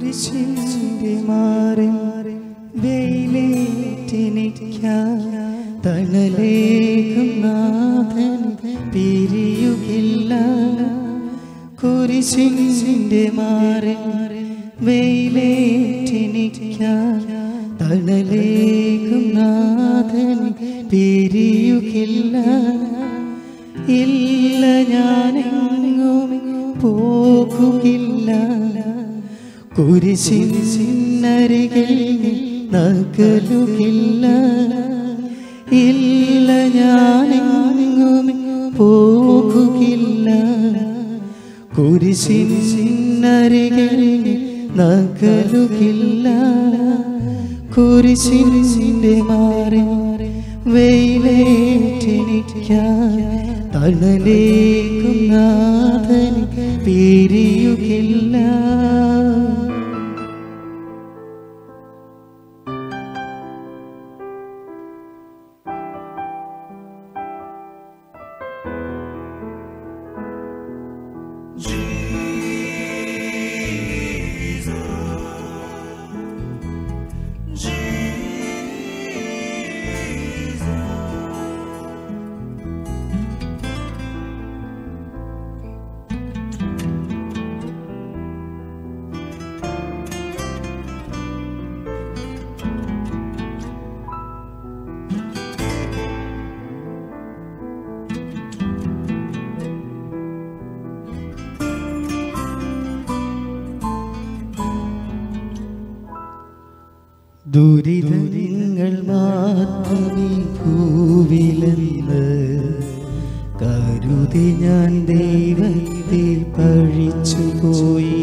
കുരിശിന്റെ മാറി വെയിലേറ്റിനിക്കാൻ തണലേകും നാഥൻ പിരിയുകില്ല കുരിശിന്റെ മാറി വെയിലേറ്റിനിക്കാൻ തണലേകും നാഥൻ പിരിയുകില്ല ഇല്ല ഞാനെങ്ങും പോകുകില്ല കുരിശിനരികിൽ നകലുകില്ല ഇല്ല ഞാനെങ്ങും പോകുകില്ല കുരിശിനരികിൽ നകലുകില്ല കുരിശിന്റെ മാറി വെയിലേറ്റിനിക്കാൻ തണലേക്കും നാഥൻ പിരിയുകില്ല ദുരിതങ്ങൾ മാത്രമേ ഭൂവിലെന്ന് കരുതി ഞാൻ ദൈവത്തെ പഴിച്ചുപോയി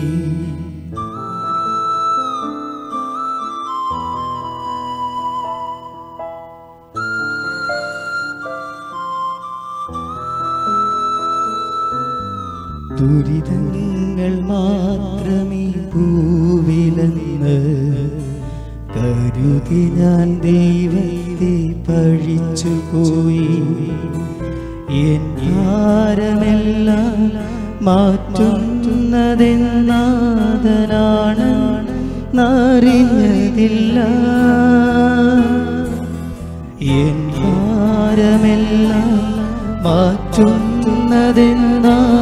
ദുരിതങ്ങൾ മാത്രമേ ഭൂവിലെന്ന് കരുതി ഞാൻ ദൈവത്തെ പഴിച്ചുപോയി എൻ ഭാരമെല്ലാം മാറ്റുന്നതെന്നാദനാണ് നറിഞ്ഞതില്ല എൻ ഭാരമെല്ലാം മാറ്റുന്നതെന്നാ